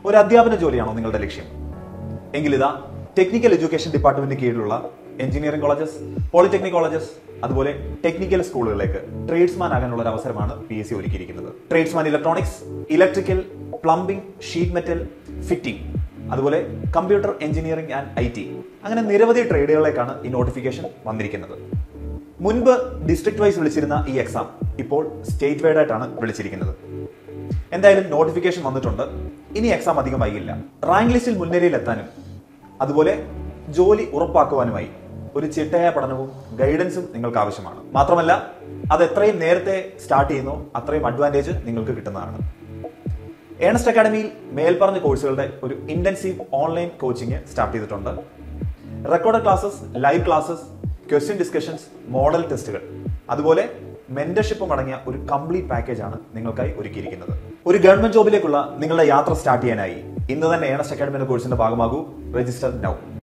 ഒരു അധ്യാപന ജോലിയാണോ നിങ്ങളുടെ ലക്ഷ്യം എങ്കിലിതാ ടെക്നിക്കൽ എഡ്യൂക്കേഷൻ ഡിപ്പാർട്ട്മെന്റിന് കീഴിലുള്ള എഞ്ചിനീയറിംഗ് കോളേജസ് പോളിടെക്നിക് കോളേജസ് അതുപോലെ ടെക്നിക്കൽ സ്കൂളുകളിലേക്ക് ട്രേഡ്സ്മാൻ ആകാനുള്ള ഒരു അവസരമാണ് പി എസ് സി ഒരുക്കിയിരിക്കുന്നത് tradesman electronics electrical plumbing sheet metal fitting അതുപോലെ computer engineering and I T അങ്ങനെ നിരവധി ട്രേഡുകളിലേക്കാണ് ഈ നോട്ടിഫിക്കേഷൻ വന്നിരിക്കുന്നത് മുൻപ് ഡിസ്ട്രിക്ട് വൈസ് വിളിച്ചിരുന്ന ഈ എക്സാം ഇപ്പോൾ സ്റ്റേറ്റ് വൈഡ് ആയിട്ടാണ് വിളിച്ചിരിക്കുന്നത് എന്തായാലും നോട്ടിഫിക്കേഷൻ വന്നിട്ടുണ്ട് ഇനി എക്സാം അധികം വൈകില്ല റാങ്ക് ലിസ്റ്റിൽ മുൻനിരയിലെത്താനും അതുപോലെ ജോലി ഉറപ്പാക്കുവാനുമായി ഒരു ചിട്ടയായ പഠനവും ഗൈഡൻസും നിങ്ങൾക്ക് ആവശ്യമാണ് മാത്രമല്ല അത് എത്രയും നേരത്തെ സ്റ്റാർട്ട് ചെയ്യുന്നോ അത്രയും അഡ്വാൻറ്റേജ് നിങ്ങൾക്ക് കിട്ടുന്നതാണ് ഏണസ്റ്റ് അക്കാഡമിയിൽ മേൽപ്പറഞ്ഞ കോഴ്സുകളുടെ ഒരു ഇന്റൻസീവ് ഓൺലൈൻ കോച്ചിങ് സ്റ്റാർട്ട് ചെയ്തിട്ടുണ്ട് record classes live classes question discussions model ടെസ്റ്റുകൾ അതുപോലെ മെന്റർഷിപ്പും അടങ്ങിയ ഒരു കംപ്ലീറ്റ് പാക്കേജ് ആണ് നിങ്ങൾക്കായി ഒരുക്കിയിരിക്കുന്നത് ഒരു ഗവൺമെന്റ് ജോബിലേക്കുള്ള നിങ്ങളുടെ യാത്ര സ്റ്റാർട്ട് ചെയ്യാനായി ഇന്ന് തന്നെ ഏണസ്റ്റ് അക്കാഡമിയുടെ കോഴ്സിന്റെ ഭാഗമാകൂ രജിസ്റ്റർ നൗ